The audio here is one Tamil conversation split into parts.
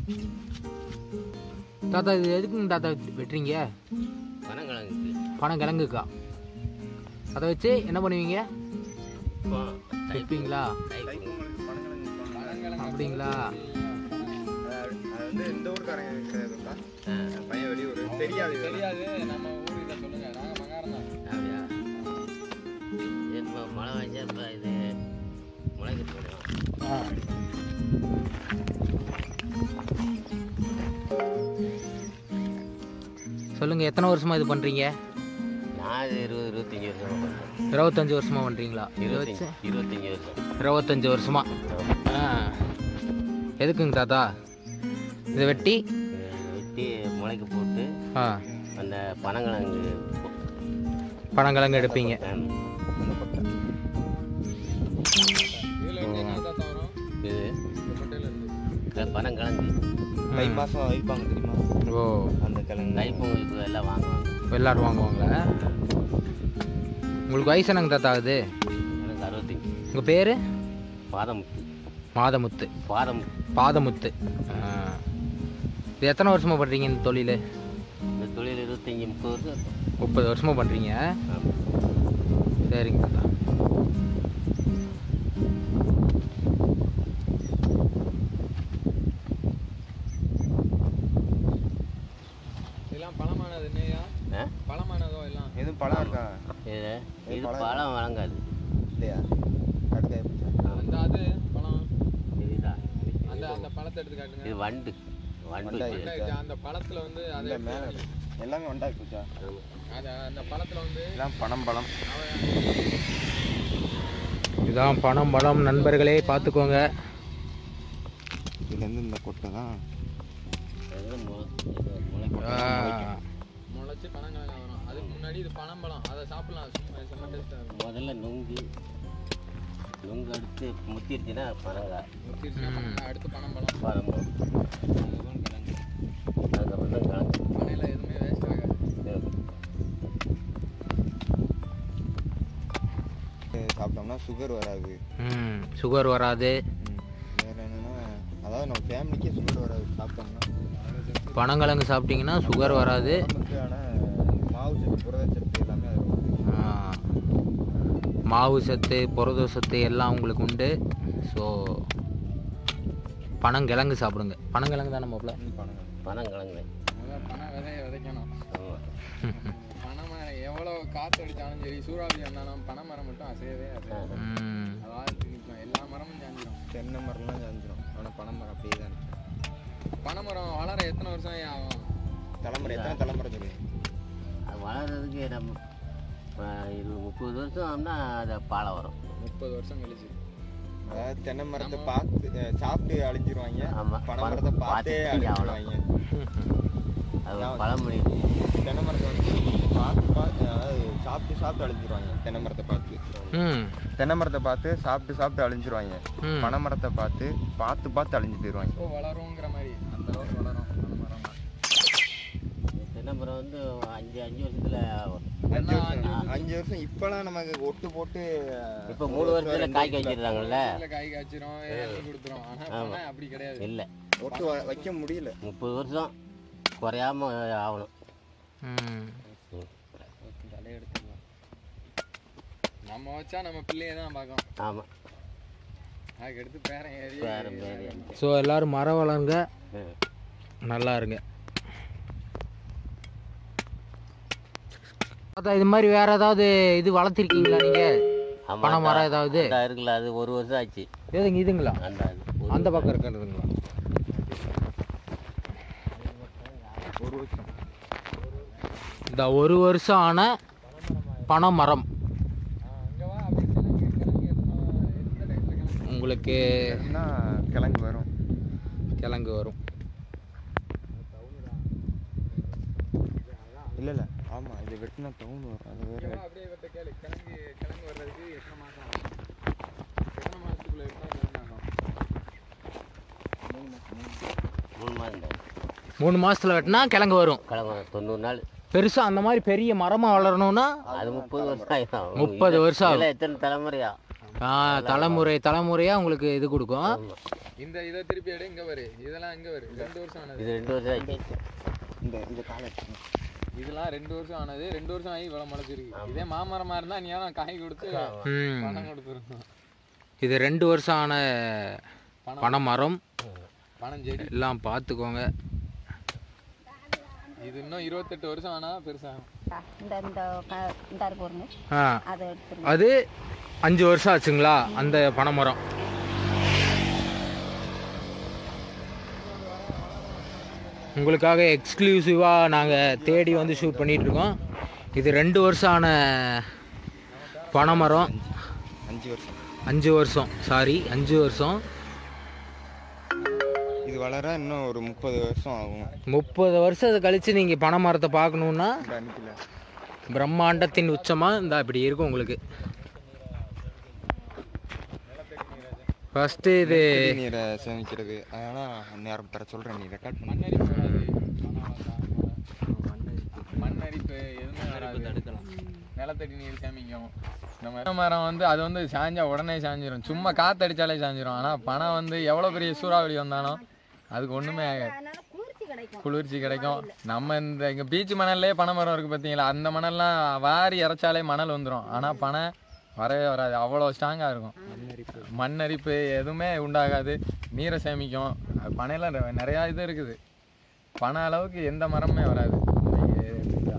தாத்தா இது எதுக்குங்க தாத்தா வெட்டுறீங்க பனங்கிழங்குக்கு பணம் கிழங்குக்கா அதை வச்சு என்ன பண்ணுவீங்க இப்போ வைப்பீங்களா அப்படிங்களா அது வந்து இந்த ஊருக்காரங்க இருக்கிறதுப்பா பையன் வெளியூர் தெரியாது தெரியாது நம்ம ஊர் இதை சொல்லுங்க நாங்க மகாரம் தான் அப்படியா இது இப்போ மழை வச்சா இப்போ இது முளைக்கு போடுவோம் சொல்லுங்க எத்தனை வருஷமா இது பண்றீங்க நான் இது இருபது இருபத்தஞ்சி வருஷம் பண்ணுறேன் இருபத்தஞ்சு வருஷமா பண்றீங்களா இது இருபத்தஞ்சி வச்சு இருபத்தஞ்சி வருஷம் இருபத்தஞ்சு வருஷமா ஆ எதுக்குங்க தாத்தா இதை வெட்டி இது வெட்டி முளைக்கு போட்டு ஆ அந்த பனங்கிழங்கு பனங்கிழங்கு எடுப்பீங்க ஆம். இதுல இருந்து என்ன தாத்தா வரும் இது இந்த கொட்டையில இருந்து இந்த பனங்கிழங்கு தை மாசம் வைப்பாங்க தெரியுமா ஓ அந்த கிழங்கு தைப்பொங்கலுக்கு எல்லாம் வாங்குவாங்க எல்லாரும் வாங்குவாங்களா உங்களுக்கு வயசு என்னங்க தாத்தா ஆகுது எனக்கு அறுபத்தஞ்சி உங்கள் பேர் பாதமுத்து மாதமுத்து பாதமுத்து பாதமுத்து ஆ. இது எத்தனை வருஷமா பண்ணுறீங்க இந்த தொழில் இந்த தொழில் இருபத்தஞ்சி முப்பது வருஷம் இருக்கும். முப்பது வருஷமா பண்ணுறீங்க ஆமா. சரிங்க தாத்தா இதெல்லாம் பழமானது என்னையா ஆ? பழமானதோ எல்லாம் எதுவும் பழம் இருக்கா இது இது பழம் பழம் வழங்காது இல்லையா அடுத்த அந்த அது பழம் இதுதான் அந்த அந்த பழத்தை எடுத்து காட்டுங்க இது வண்டு வண்டு வண்டா வச்சு. வண்டை, அந்த பழத்துல வந்து அதை இல்லை மேலே எல்லாமே வண்டாக்கி போச்சா அந்த அந்த பழத்துல வந்து இதெல்லாம் பனம் பழம் இதுதான் பணம் பழம் நண்பர்களே பார்த்துக்கோங்க இதுலேருந்து இந்த கொட்டை தான் இது மு- இது முளைக்கும். ஆ. முளைச்சு பனங்கிழங்கு வரும் அதுக்கு முன்னாடி இது பனம்பழம் அதை சாப்பிடலாம் சும்மா செம்ம டேஸ்ட்டாக இருக்கும் முதல்ல நுங்கு நுங்கு அடுத்து முத்திருச்சுன்னா பனங்காய் முத்திருச்சுன்னா பனங்காய், அடுத்து பனம்பழம் பழம் அதுக்கப்புறம் கிழங்கு அதுக்கப்புறம் தான் கிழங்கு பனையில் எதுவுமே வேஸ்ட் ஆகாது இது சாப்பிட்டோம்னா சுகர் வராது ம் சுகர் வராது வேற என்னன்னா அதாவது நம்ம ஃபேமிலிக்கே சுகர் வராது சாப்பிட்டோம்னா பனங்கிழங்கு சாப்பிட்டீங்கன்னா சுகர் வராது உடம்புக்கான மாவு சத்து புரதச்சத்து எல்லாமே அது வந்து ஆ. மாவு சத்து புரத சத்து எல்லாம் உங்களுக்கு உண்டு ஸோ பனங்கிழங்கு சாப்பிடுங்க பனங்கிழங்கு தானே மாப்பிள்ள பண்ணுங்க பனங்கிழங்கு முதல்ல பனை விதைய விதைக்கணும் ஆமாம் பனை மரம் எவ்வளோ காற்று அடித்தாலும் சரி சூறாவளி வந்தாலும் பனை மரம் மட்டும் அசையவே அசையாது ம் அது வாழ்த்து நிற்கும் எல்லா மரமும் சாஞ்சிடும் தென்னை மரம்லாம் சாஞ்சிரும் ஆனால் பனை மரம் அப்படியே தான் நிக்கும். பனை மரம் வளர எத்தனை வருஷம் ஆகும் தலைமுறை எத்தனை தலைமுறை சொல்லுங்க அது வளர்கிறதுக்கு நம்ம இப்போ இருபது முப்பது வருஷம் ஆகும்னா அது பாலை வரும் முப்பது வருஷம் கழிச்சு அதாவது தென்னை மரத்தை பார்த்து அஹ், சாப்பிட்டு அழிஞ்சிருவாங்க ஆமா. பனை மரத்தை பார்த்தே பார்த்து அழிஞ்சிருவாங்க அது ஒரு பழமொழி தென்னை மரத்தை வந்து பார்த்து பார்த்து அதாவது சாப்பிட்டு சாப்பிட்டு அழிஞ்சிருவாங்க தென்னை மரத்தை பார்த்து ம் தென்னை மரத்தை பார்த்து சாப்பிட்டு சாப்பிட்டு அழிஞ்சிருவாங்க ம். பனை மரத்தை பார்த்து பார்த்து பார்த்து அழிஞ்சு போயிடுவாங்க இப்போ வளருங்கிற மாதிரி அந்த அளவுக்கு வளரும் பனை மரம் தென்னை மரம் வந்து அஞ்சு அஞ்சு வருஷத்தில் வரும் அஞ்சு வருஷம் அஞ்சு வருஷம் இப்போலாம் நமக்கு ஒட்டு போட்டு இப்போ மூணு வருஷத்தில் காய்க்க வச்சிருந்தாங்கல்ல வீட்டில் காய் காய்ச்சிரும் எண்ணெய் கொடுத்துரும் ஆனால் பனை அப்படி கிடையாது இல்லை ஒட்டு வ- வைக்க முடியல முப்பது வருஷம் குறையாம ஆகணும் ம் தலையை எடுத்துக்கலாம் நம்ம வச்சா நம்ம பிள்ளைய தான் பார்க்கணும் ஆமாம் அதுக்கு எடுத்து பேரன் ஏறி வேறு மாரி ஸோ எல்லாரும் மரம் வளருங்க ம். நல்லா இருங்க தாத்தா இது மாதிரி வேற ஏதாவது இது வளர்த்திருக்கீங்களா நீங்க ஆமா, பனை மரம் அந்த- ஏதாவது அந்த இருக்குல்ல அது ஒரு வருஷம் ஆச்சு எதுங்க இதுங்களா அந்த அது ஒரு அந்த பக்கம் இருக்கிறதுங்களா ஒரு வருஷம் இந்த ஒரு வருஷம் ஆன பனை மரம் அங்கே வா அப்படி கிழங்கு கிழங்கு எத்தனை எந்த டைப்ல கிழங்கு உங்களுக்கு என்ன கிழங்கு வரும் கிழங்கு வரும் இல்லை இல்லை ஆமாம் இது வெட்டினா டவுன் வரும் அது வேற இங்க வா, அப்படியே இவர்கிட்ட கேளு கிழங்கு கிழங்கு வர்றதுக்கு எத்தனை மாதம் ஆகும் எத்தனை மாதத்துக்குள்ள எத்தனை கிழங்கு ஆகும் மூணு மாதம் தான் மூணு மாசத்துல வெட்டினா கிழங்கு வரும் கிழங்கு தொண்ணூறு நாள் பெருசா அந்த மாதிரி பெரிய மரமா வளரணும்னா அது முப்பது வருஷம் ஆயிடும் முப்பது வருஷம் ஆகும். இதெல்லாம் எத்தனை தலைமுறையா ஆ, தலைமுறை தலைமுறையா உங்களுக்கு இது கொடுக்கும் ஆமா. இந்த இதை திருப்பி எடு இங்க வரு இதெல்லாம் இங்க வரு ரெண்டு வருஷம் ஆனது இது ரெண்டு வருஷம் ஆச்சு இந்த இந்த காலை இதெல்லாம் ரெண்டு வருஷம் ஆனது ரெண்டு வருஷம் ஆகி இவ்வளவு முளைச்சிருக்கு இதே மாமரமா இருந்தா நீ ஏன்னா காய் கொடுத்து ம் பணம் கொடுத்துருக்கணும் இது ரெண்டு வருஷம் ஆன பனை மரம் பணம் செடி எல்லாம் பார்த்துக்கோங்க இது இன்னும் இருபத்தெட்டு வருஷம் ஆனா பெருசாகும் இந்த இந்த க- இந்த இருக்கு பாருங்க ஆ அதை எடுத்துருங்க அது அஞ்சு வருஷம் ஆச்சுங்களா அந்த பனை மரம் உங்களுக்காக எக்ஸ்க்ளூசிவாக நாங்கள் தேடி வந்து ஷூட் பண்ணிகிட்ருக்கோம் இது ரெண்டு வருஷம் ஆன பனை மரம் அஞ்சு வருஷம் அஞ்சு வருஷம் சாரி அஞ்சு வருஷம் இது வளர இன்னும் ஒரு முப்பது வருஷம் ஆகும் முப்பது வருஷத்தை கழித்து நீங்கள் பனை மரத்தை பார்க்கணுன்னா இந்த அன்னைக்குல பிரம்மாண்டத்தின் உச்சமாக இந்த இப்படி இருக்கும் உங்களுக்கு ஃபஸ்ட்டு இது குடி நீரை சேமிக்கிறது அதனால் நேரம் தர சொல்கிறேன் நீ ரெக்கார்ட் பண்ணி மண்ணரிப்பு வராது மண்ணரிப்பு எதுவுமே வராது நிலத்தடி நீர் சேமிக்கும் இந்த மாதிரி மரம் வந்து அது வந்து சாஞ்சா உடனே சாஞ்சிரும் சும்மா காத்தடிச்சாலே சாஞ்சிரும் ஆனா பணம் வந்து எவ்வளவு பெரிய சூறாவளி வந்தாலும் அதுக்கு ஒண்ணுமே ஆகாது அதனால குளிர்ச்சி கிடைக்கும் குளிர்ச்சி கிடைக்கும் நம்ம இந்த இங்க பீச் மணல்லே பனை மரம் இருக்கு பார்த்தீங்களா அந்த மணல்லாம் வாரி இறைச்சாலே மணல் வந்துடும் ஆனா பனை வரவே வராது அவ்வளோ ஸ்ட்ராங்காக இருக்கும் மண்ணரிப்பு எதுவுமே உண்டாகாது நீரை சேமிக்கும் அது பனையில நிறைய- நிறையா இது இருக்குது பனை அளவுக்கு எந்த மரமுமே வராது நீங்க எடுத்துக்கிட்டா.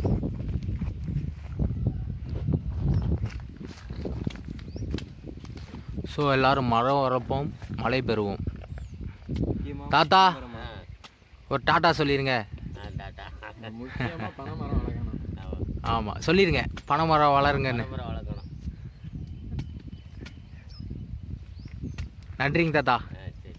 ஸோ எல்லாரும் மரம் வரப்போம் மழை பெறுவோம் தாத்தா ஒரு டாட்டா சொல்லிடுங்க ஆ டாட்டா முக்கியமா பனை மரம் வளர்க்கணும் ஆமாம் சொல்லிடுங்க பனை மரம் வளருங்கன்னு அப்புறம் வளர்க்கணும் நன்றிங்க தாத்தா ஆ சரி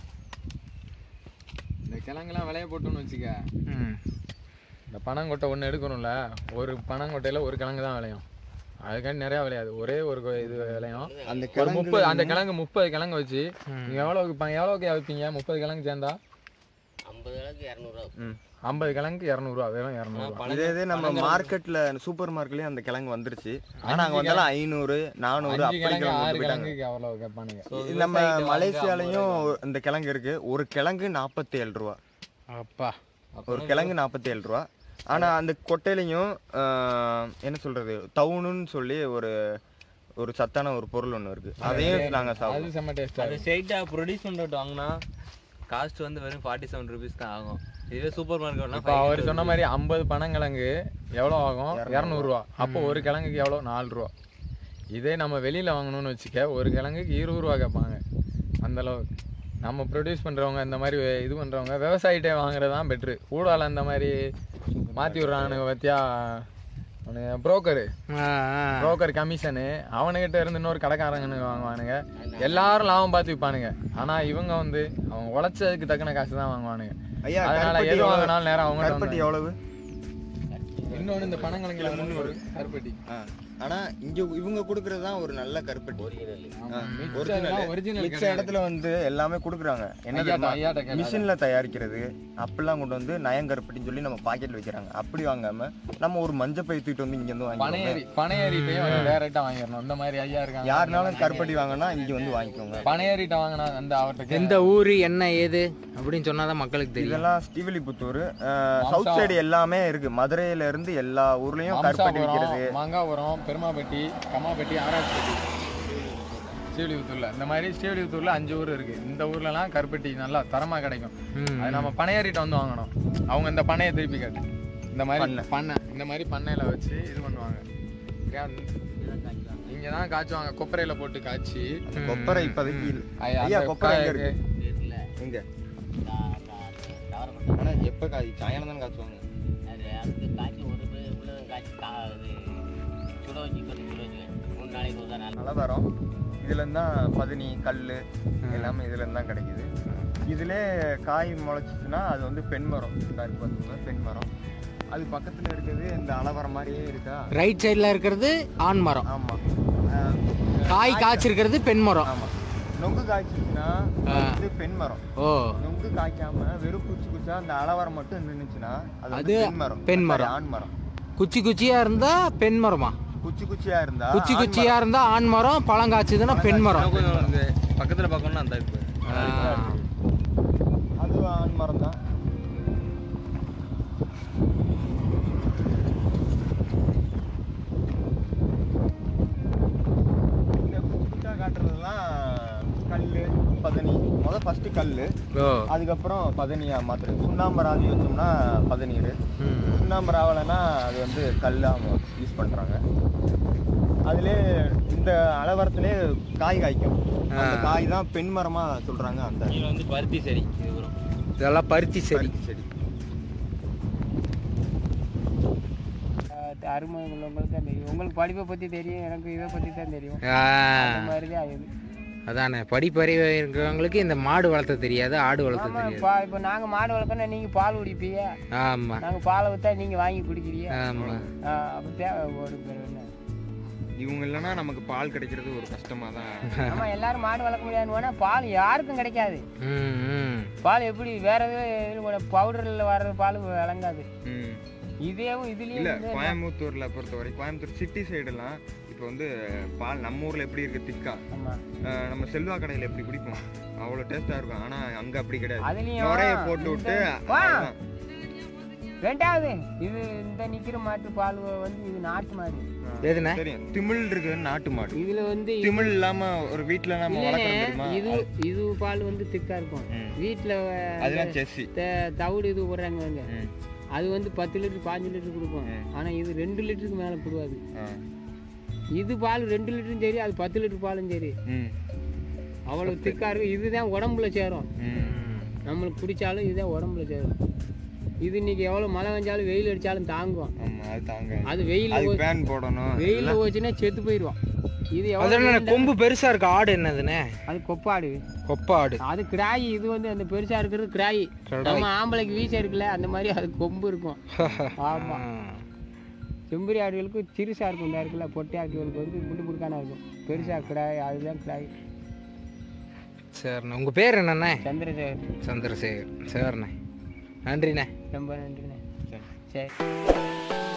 இந்த கிழங்குலாம் விளைய போட்டோம்னு வச்சுக்க ம் இந்த பனங்கொட்டை ஒன்று எடுக்கணும்ல ஒரு பனங்கொட்டையில் ஒரு கிழங்கு தான் விளையும் அதுக்காண்டி நிறையா விளையாது ஒரே ஒரு கொ- இது விளையும் அந்த ஒரு முப்பது அந்த கிழங்கு முப்பது கிழங்கு வச்சு நீங்கள் எவ்வளோக்கு இப்போ எவ்வளோக்கு வைப்பீங்க முப்பது கிழங்கு சேர்ந்தா ஐம்பது அளவுக்கு இரநூறுவா ஐம்பது கிழங்கு இரநூறுவா வெறும் இரநூறுவா இதே இது நம்ம மார்க்கெட்ல சூப்பர் மார்க்கெட்லயும் அந்த கிழங்கு வந்துருச்சு ஆனா அங்க வந்தாலும் ஐநூறு நானூறு அஞ்சு அப்படி கிழங்கு கிழங்கு ஆறு போயிட்டாங்க கிழங்குக்கு அவ்வளோ கேட்பானுங்க இது நம்ம மலேசியாலையும் இந்த கிழங்கு இருக்கு ஒரு கிழங்கு நாற்பத்தி ஏழு ரூபா அப்பா ஒரு கிழங்கு நாற்பத்தி ஏழு ரூபா ஆனா அந்த கொட்டையிலையும் ஆஹ், என்ன சொல்றது தவுனுன்னு சொல்லி ஒரு ஒரு சத்தான ஒரு பொருள் ஒன்று இருக்கு அதையும் நாங்க அது சாப்பிடுவோம் செம்ம டேஸ்ட்டாக அது ஸ்ட்ரைட்டாக ப்ரொடியூஸ் பண்ணிட்டு வாங்கினா காஸ்ட் வந்து வெறும் ஃபார்ட்டி செவன் ருபீஸ் தான் ஆகும் இதுவே சூப்பர் மார்க்கெட்னா இப்போ அவர் சொன்ன மாதிரி ஐம்பது பனங்கிழங்கு எவ்வளோ ஆகும் இரநூறுவா அப்போ ஒரு கிழங்குக்கு எவ்வளோ நாலு ரூபா இதே நம்ம வெளியில் வாங்கணும்னு வச்சுக்க ஒரு கிழங்குக்கு இருபது ரூபா கேட்பாங்க அந்த அளவுக்கு நம்ம ப்ரொடியூஸ் பண்ணுறவங்க இந்த மாதிரி வே- இது பண்ணுறவங்க விவசாயிட்டே வாங்குறது தான் பெட்ரு ஊடால இந்த மாதிரி மாற்றி விட்றானுங்க பத்தியா அவனுங்க புரோக்கரு ஆ, ஆ. புரோக்கர் கமிஷனு அவனுக்கிட்ட இருந்து இன்னொரு கடைக்காரங்கன்னு வாங்குவானுங்க எல்லாரும் லாபம் பார்த்து விற்பானுங்க ஆனால் இவங்க வந்து அவங்க உழைச்சதுக்கு தக்கன காசு தான் வாங்குவானுங்க ஐயா அதனால கருப்பட்டி எது எவ்வளவு? வாங்கினாலும் நேரம் அவங்க கருப்பட்டி எவ்வளவு இன்னொன்று இந்த பணங்கிழங்குல முந்நூறு கருப்பட்டி ஆ. ஆனா இங்க இவங்க கொடுக்கறது தான் ஒரு நல்ல கருப்பட்டி ஒரிஜினல் ஒரிஜினல் மிச்ச இடத்துல வந்து எல்லாமே கொடுக்குறாங்க என்ன ஐயாட்ட- தெரியுமா? ஐயாட்ட கேளு. மிஷின்ல தயாரிக்கிறது அப்படிலாம் கொண்டு வந்து நயங்கருப்பட்டின்னு சொல்லி நம்ம பாக்கெட்ல வைக்கிறாங்க அப்படி வாங்காம நம்ம ஒரு மஞ்சள் பை தூக்கிட்டு வந்து இங்க வந்து வாங்கிக்கோங்க பனையேறி பனையேறிட்டையும் டேரெக்டாக வாங்கிடணும் இந்த மாதிரி ஐயா இருக்காங்க யாருனாலும் கருப்பட்டி வாங்கினா இங்க வந்து வாங்கிக்கோங்க பனையேறிட்ட வாங்கினா அந்த அவர்கிட்ட எந்த ஊர் என்ன ஏது அப்படின்னு சொன்னாதான் மக்களுக்கு தெரியும் இதெல்லாம் ஸ்ரீவில்லிபுத்தூர் சவுத் சைடு எல்லாமே இருக்கு மதுரையில இருந்து எல்லா ஊர்லயும் கருப்பட்டி விற்கிறது அம்சாபுரம் மாங்காபுரம் பெருமாப்பட்டி கம்மாப்பட்டி ஆராய்ச்சிப்பட்டி ஸ்ரீவில்லிபுத்தூர்ல இந்த மாதிரி ஸ்ரீவில்லிபுத்தூர்ல அஞ்சு ஊர் இருக்கு இந்த ஊர்லலாம் கருப்பட்டி நல்லா தரமா கிடைக்கும் ம். அது நம்ம பனையேறிட்ட வந்து வாங்கணும் அவங்க இந்த பண்ணையை திருப்பி காட்டு இந்த மாதிரி பண்ணை இந்த மாதிரி பண்ணையில வச்சு இது பண்ணுவாங்க இங்க தான் காய்ச்சுவாங்க கொப்பரையில போட்டு காய்ச்சி கொப்பரை இப்போதைக்கு இல்ல. ஐயா, ஐயா அந்த கொப்பரை எங்க காய்க்கு- இருக்கு வீட்டில் எங்க தவறப்பட்ட ஆனா எப்ப காய் சாயங்காலம் தானே காய்ச்சுவாங்க அது அதுக்கு காய்ச்சி ஒரு பேர் உள்ள காய்ச்சி கா இது சுட வச்சு கொஞ்சம் சுட வச்சு மூணு நாளைக்கு ஒரு நாள் நல்லா வரும் இதுல இருந்து தான் பதனி கல் எல்லாமே இதுல இருந்து தான் கிடைக்குது இதுல காய் முளைச்சிச்சுன்னா அது வந்து பெண் மரம் இந்த இருக்கு பாத்தீங்கன்னா பெண் மரம் அது பக்கத்துல இருக்கிறது இந்த அலவரம் மாதிரியே இருக்கா ரைட் சைடில் இருக்கிறது ஆண் மரம் ஆமா அஹ், காய் காய்ச்சிருக்கிறது பெண் மரம் ஆமா நொங்கு காய்ச்சிச்சுன்னா அது வந்து பெண் மரம் ஓ நொங்கு காய்க்காம வெறும் குச்சி குச்சா அந்த அலவரம் மட்டும் நின்னுச்சுன்னா அது வந்து அது பெண் மரம் பெண் sorry, மரம். ஆண் மரம் குச்சி குச்சியா இருந்தா பெண் மரமா குச்சி குச்சியா இருந்தா குச்சி ஆண் குச்சியா இருந்தா ஆண் மரம் பழம் காய்ச்சதுன்னா பெண் மரம் கொஞ்சம் வந்து பக்கத்தில் பார்க்கணும்னா அந்த இருக்கு ஆ. அது ஆண் மரம் தான் இந்த புதுசா காட்டுறதெல்லாம் கல் பதனி முத ஃபர்ஸ்ட் கல் ஓ அதுக்கப்புறம் பதனியா மாத்துறது சுண்ணாம்பு ராவி வச்சோம்னா பதநீர் ம் சுண்ணாம்பு ராவலைன்னா அது வந்து கல் அவங்க யூஸ் பண்ணுறாங்க அதிலே இந்த அளவரத்துலேயே காய் காய்க்கும் அந்த ஆ. காய் தான் பெண் மரமாக சொல்கிறாங்க அந்த கீழே வந்து பருத்தி செடி இது வரும் இதெல்லாம் பருத்தி செடி பருத்தி செடி அருமை உள்ளவங்களுக்கு தான் தெரியும் உங்களுக்கு படிப்பை பற்றி தெரியும் எனக்கு இதை பற்றி தான் தெரியும் ஆ, அந்த மாதிரி தான் இது அதானே படிப்பறிவு இருக்கிறவங்களுக்கு இந்த மாடு வளர்த்த தெரியாது ஆடு வளர்த்த ஆமாம் தெரியாது இப்போ இப்போ நாங்கள் மாடு வளர்க்கணும் நீங்கள் பால் குடிப்பீங்க ஆமா நாங்கள் பாலை விற்றா நீங்கள் வாங்கி குடிக்கிறீங்க ஆமா அப்போ தேவை ஒரு பேர் என்ன இவங்க இல்லைன்னா நமக்கு பால் கிடைக்கிறது ஒரு கஷ்டமாக தான் ஆமாம் எல்லாரும் மாடு வளர்க்க முடியாதுன்னு போனால் பால் யாருக்கும் கிடைக்காது ம் ம் பால் எப்படி வேற எதுவும் பவுடரில் வர்ற பால் விளங்காது ம் இதேவும் இதுலேயும் இல்லை கோயம்புத்தூரில் பொறுத்தவரை கோயம்புத்தூர் சிட்டி சைடெல்லாம் இப்போ வந்து பால் நம்ம ஊரில் எப்படி இருக்குது திக்கா ஆமாம் அஹ் நம்ம செல்வா கடையில் எப்படி குடிப்போம் அவ்வளோ டேஸ்ட்டாக இருக்கும் ஆனால் அங்கே அப்படி கிடையாது அதுலேயும் நுரைய போட்டு விட்டு வா. அவ்வளவுதான். ரெண்டாவது இது இந்த நிற்கிற மாட்டு பால் வந்து இது நாட்டு மாடு எதுண்ணே தெரியும் திமிழ் இருக்கு நாட்டு மாடு இதில் வந்து திமிழ் இல்லாம ஒரு வீட்ல நம்ம வளர்க்குறோம் தெரியுமா இது இது பால் வந்து திக்கா இருக்கும் ம். வீட்டில் அதெல்லாம் செஸ்ஸி தவிடு இது விடுறாங்க வந்து ம். அது வந்து பத்து லிட்டர் பாஞ்சு லிட்டர் கொடுக்கும் ம். ஆனால் இது ரெண்டு லிட்டருக்கு மேலே போடுவாது ஆ. இது பால் ரெண்டு லிட்டரும் சரி அது பத்து லிட்டர் பாலும் சரி ம். அவ்வளோ திக்கா இருக்கும் இதுதான் உடம்புல சேரும் ம். நம்மளுக்கு பிடிச்சாலும் இதுதான் உடம்புல சேரும் இது இன்னைக்கு எவ்வளோ மழை பெஞ்சாலும் வெயில் அடித்தாலும் தாங்கும் ஆமா அது தாங்க அது வெயில் அது பேன் போடணும் வெயிலில் போச்சுன்னா செத்து போயிடுவோம் இது எவ்வளோ அதெல்லாம் கொம்பு பெருசா இருக்கு ஆடு என்னதுண்ணே அது கொப்பாடு கொப்பாடு அது கிடாய் இது வந்து அந்த பெருசா இருக்கிறது கிடாய் கிடாய். நம்ம ஆம்பளைக்கு வீச இருக்குல்ல அந்த மாதிரி அது கொம்பு இருக்கும் ஆமா செம்பரி ஆடுகளுக்கு சிறுசா இருக்கும் இந்த இருக்குல்ல பொட்டை ஆடுகளுக்கு வந்து புட்டு புடுக்கான இருக்கும் பெருசா கிடாய் அதுதான் கிடாய் சரிண்ணே உங்க பேர் என்னண்ணே சந்திரசேகர் சந்திரசேகர் சரிண்ணே நன்றிண்ணே ரொம்ப நன்றிண்ணே சரி. சரி